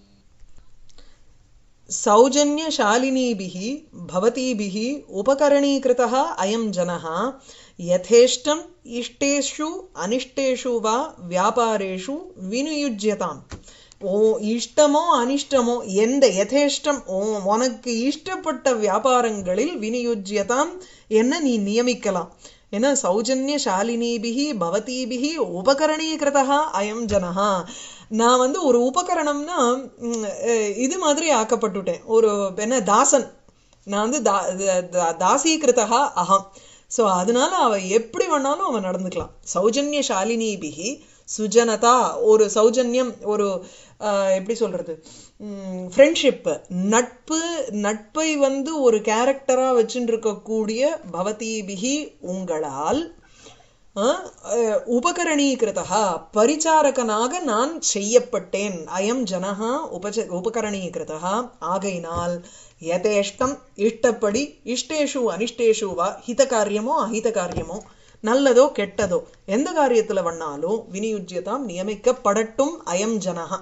S2: सौजन्यशालिनीभिः भवतीभिः उपकरणीकृतः अयं जनः यथेष्टम् इष्टेषु अनिष्टेषु वा व्यापारेषु विनियुज्यताम् ஓ இஷ்டமோ அனிஷ்டமோ எந்த யதேஷ்டம் ஓ உனக்கு இஷ்டப்பட்ட வியாபாரங்களில் வினியுஜ்யதாம் என்ன நீ நியமிக்கலாம் ஏன்னா சௌஜன்ய சாலினிபிகி பவதீபிகி உபகரணீகிருதா அயம் ஜனஹா நான் வந்து ஒரு உபகரணம்னா ம், அஹ், இது மாதிரி ஆக்கப்பட்டுட்டேன் ஒரு என்ன தாசன் நான் வந்து தா த- த- தாசீகிருதா அகம் ஸோ அதனால அவ எப்படி வேணாலும் அவன் நடந்துக்கலாம் சௌஜன்ய சாலினிபிகி சுஜனதா ஒரு சௌஜன்யம் ஒரு ஆஹ், எப்படி சொல்றது ஃப்ரெண்ட்ஷிப் நட்பு நட்பை வந்து ஒரு கேரக்டரா வச்சுட்டு இருக்கக்கூடிய பவதீபிகி உங்களால் ஆஹ், அஹ், உபகரணீகிருதா பரிச்சாரகனாக நான் செய்யப்பட்டேன் அயம் ஜனஹா உபச்ச உபகரணீகிருதா ஆகையினால் யதேஷ்டம் இஷ்டப்படி இஷ்டேஷு அனிஷ்டேஷு வா ஹித காரியமோ அஹித காரியமோ நல்லதோ கெட்டதோ எந்த காரியத்துல பண்ணாலும் வினியுஜ்யதாம் நியமிக்கப்படட்டும் அயம் ஜனஹா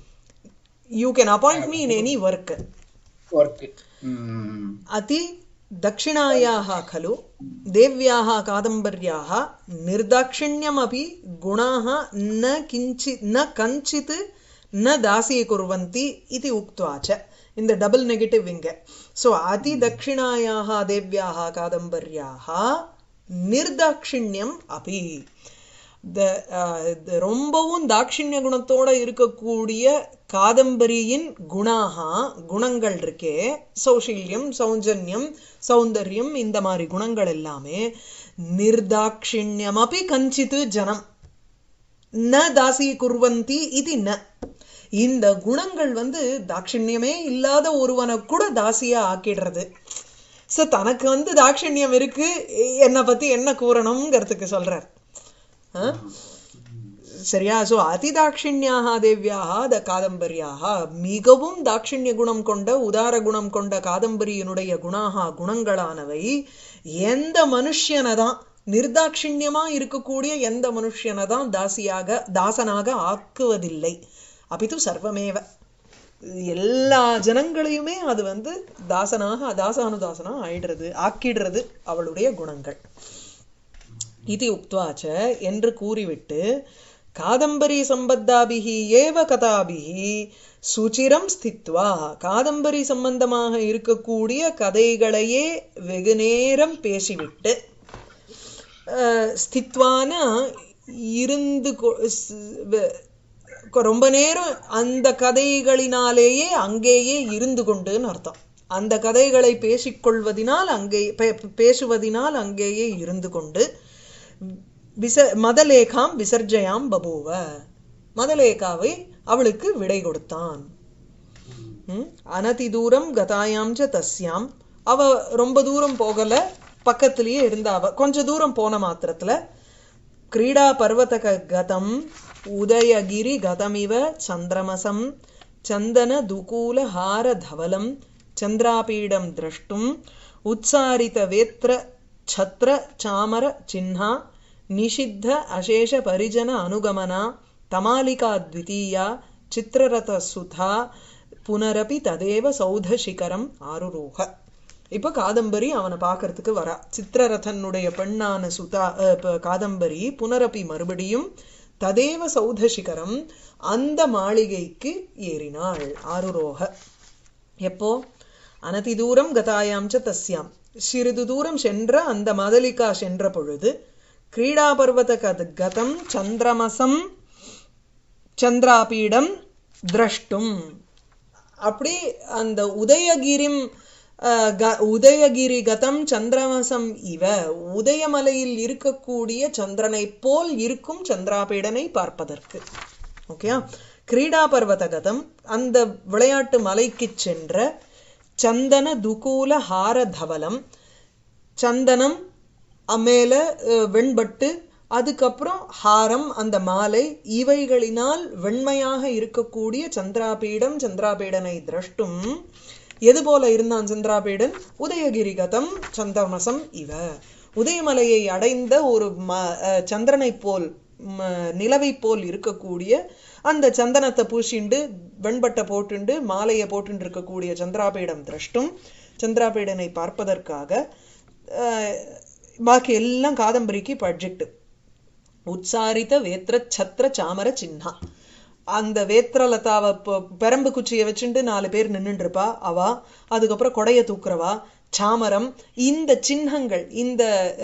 S2: you can appoint me in any work
S3: work ம்
S2: अति दक्षिणायाः खलु देव्याः कादम्बर्याः निर्दाक्षिण्यमपि गुणाः न किञ्चित् न कञ्चित् न दासीकुर्वन्ति इति उक्त्वा च இந்த டபுள் நெகட்டிவ் இங்க ஸோ அதி தட்சிணாயாக தேவ்யாக காதம்பர்யாக நிர்தாட்சிண்யம் அபி த அஹ், த- ரொம்பவும் தாட்சிண்ய குணத்தோட இருக்கக்கூடிய காதம்பரியின் குணாகா குணங்கள் இருக்கே சௌஷீல்யம் சௌஜன்யம் சௌந்தர்யம் இந்த மாதிரி குணங்கள் எல்லாமே நிர்தாட்சிண்யம் அப்படி கஞ்சித்து ஜனம் ந தாசி குர்வந்தி இது ந இந்த குணங்கள் வந்து தாட்சிண்யமே இல்லாத ஒருவனை கூட தாசியா ஆக்கிடுறது சோ தனக்கு வந்து தாட்சிண்யம் இருக்கு என்னை பத்தி என்ன கூறணுங்கிறதுக்கு சொல்றார் ஆ? சரியா சோ அதிதாட்சிண்யாக தேவியாக த காதம்பரியாக மிகவும் தாட்சிண்ய குணம் கொண்ட உதார குணம் கொண்ட காதம்பரியினுடைய குணாக குணங்களானவை எந்த மனுஷனை தான் நிர்தாட்சிண்யமா இருக்கக்கூடிய எந்த மனுஷனை தான் தாசியாக தாசனாக ஆக்குவதில்லை அபிது சர்வமேவ எல்லா ஜனங்களையுமே அது வந்து தாசனாக தாசானுதாசனா ஆயிடுறது ஆக்கிடுறது அவளுடைய குணங்கள் இது உக்த்வாச்ச என்று கூறிவிட்டு காதம்பரி சம்பத்தாபிகி ஏவ கதாபிகி சுச்சிரம் ஸ்தித்வா காதம்பரி சம்பந்தமாக இருக்கக்கூடிய கதைகளையே வெகு நேரம் பேசிவிட்டு அஹ், ஸ்தித்வானா இருந்து கொ- ஸ்- வ- கொ- ரொம்ப நேரம் அந்த கதைகளினாலேயே அங்கேயே இருந்து கொண்டுன்னு அர்த்தம் அந்த கதைகளை பேசிக்கொள்வதினால் அங்கே பே- பேசுவதினால் அங்கேயே இருந்து கொண்டு விச மதலேகாம் விசர்ஜயாம் பபூவ மதலேகாவை அவளுக்கு விடை கொடுத்தான் ம்? அனதி தூரம் கதாயாம் ச தஸ்யாம் அவ ரொம்ப தூரம் போகல பக்கத்திலேயே இருந்தா அவ கொஞ்ச தூரம் போன மாத்திரத்துல क्रीडा पर्वतक गतम् उदयगिरि गतमिव चन्द्रमसं चन्दनदुकूलहारधवलं चन्द्रापीडं द्रष्टुम् उत्सारितवेत्र छत्र चामर चिह्ना निषिद्ध अशेष परिजन अनुगमना तमालिका द्वितीया चित्ररथसुधा புனரபி ததேவ சௌத சிகரம் ஆருரோக இப்ப காதம்பரி அவனை பார்க்கறதுக்கு வரா சித்திரரதனுடைய பெண்ணான சுதா அஹ், இப்ப காதம்பரி புனரபி மறுபடியும் ததேவ சௌத சிகரம் அந்த மாளிகைக்கு ஏறினாள் ஆருரோக எப்போ அனதி தூரம் கதாயாம் ச தஸ்யாம் சிறிது தூரம் சென்ற அந்த மதலிகா சென்ற பொழுது கிரீடா பர்வத கத கதம் சந்திரமசம் சந்திராபீடம் திரஷ்டும் அப்படி அந்த உதயகிரிம் அஹ், க- உதயகிரி கதம் சந்திரமசம் இவ உதயமலையில் இருக்கக்கூடிய சந்திரனை போல் இருக்கும் சந்திராபீடனை பார்ப்பதற்கு ஓகேயா கிரீடா பர்வத கதம் அந்த விளையாட்டு மலைக்கு சென்ற சந்தன துகூல ஹார தவலம் சந்தனம் மேல அஹ், வெண்பட்டு அதுக்கப்புறம் ஹாரம் அந்த மாலை இவைகளினால் வெண்மையாக இருக்கக்கூடிய சந்திராபீடம் சந்திராபீடனை திரஷ்டும் எது போல இருந்தான் சந்திராபீடன் உதயகிரி கதம் சந்திரமசம் இவ உதயமலையை அடைந்த ஒரு ம அஹ், சந்திரனைப் போல் ம, நிலவைப் போல் இருக்கக்கூடிய அந்த சந்தனத்தை பூசிண்டு வெண்பட்டை போட்டுண்டு மாலையை போட்டுண்டு இருக்கக்கூடிய சந்திராபீடம் திரஷ்டும் சந்திராபீடனை பார்ப்பதற்காக அஹ், பாக்கி எல்லாம் காதம்பரிக்கு இப்போ அட்ஜெக்டிவ் உற்சாரித வேத்திர சத்திர சாமர சின்ஹா அந்த வேத்திரலதாவை ப- பெரம்பு குச்சியை வச்சுட்டு நாலு பேர் நின்னுட்டு இருப்பா அவா அதுக்கப்புறம் கொடைய தூக்குறவா சாமரம் இந்த சின்னங்கள் இந்த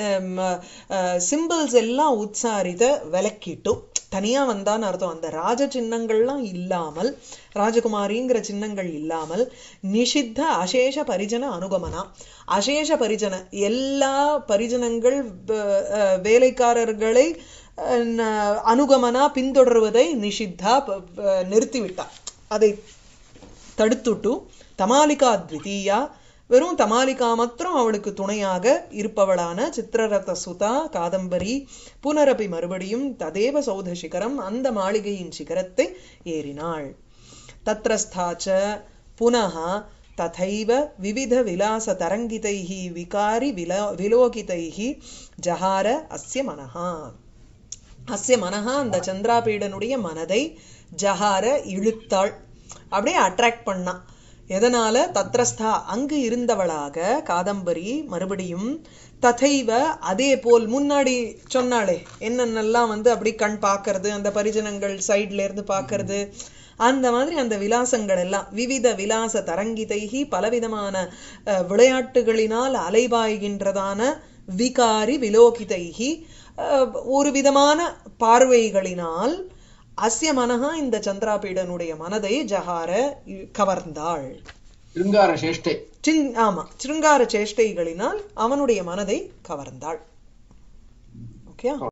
S2: சிம்பிள்ஸ் எல்லாம் உற்சாரித விலக்கிட்டும் தனியா வந்தான்னு அர்த்தம் அந்த ராஜ சின்னங்கள்லாம் இல்லாமல் ராஜகுமாரிங்கிற சின்னங்கள் இல்லாமல் நிஷித்த அசேஷ பரிஜன அனுகமனா அசேஷ பரிஜன எல்லா பரிஜனங்கள் ப- அஹ், வேலைக்காரர்களை அஹ், ந- அனுகமனா பின்தொடருவதை நிஷித்தா ப- ப- நிறுத்திவிட்டார் அதை தடுத்துட்டு தமாலிகா த்விதீயா வெறும் தமாலிகா மாத்திரம் அவளுக்கு துணையாக இருப்பவளான சித்திரரத சுதா காதம்பரி புனரபி மறுபடியும் ததேவ சௌத சிகரம் அந்த மாளிகையின் சிகரத்தை ஏறினாள் தத்ரஸ்தாச்ச புனः तथैव विविधविलासतरङ्गितैः विकारि विलो विलोकितैः जहार अस्य मनः அஸ்ய மனஹா அந்த சந்திராபீடனுடைய மனதை ஜஹார இழுத்தாள் அப்படியே அட்ராக்ட் பண்ணா எதனால தத்ரஸ்தா அங்கு இருந்தவளாக காதம்பரி மறுபடியும் ததைவ அதே போல் முன்னாடி சொன்னாளே என்னென்னலாம் வந்து அப்படி கண் பார்க்கறது அந்த பரிஜனங்கள் சைட்ல இருந்து பார்க்கறது அந்த மாதிரி அந்த விலாசங்கள் எல்லாம் விவித விலாச தரங்கிதைகி பலவிதமான அஹ், விளையாட்டுகளினால் அலைபாய்கின்றதான விகாரி விலோகிதைகி அஹ், ஒரு விதமான பார்வைகளினால் அஸ்ய மனஹா இந்த சந்திராபீடனுடைய மனதை ஜஹார இ- கவர்ந்தாள்
S3: சிருங்கார சேஷ்டை
S2: சின் ஆமா சிருங்கார சேஷ்டைகளினால் அவனுடைய மனதை கவர்ந்தாள் ஓகே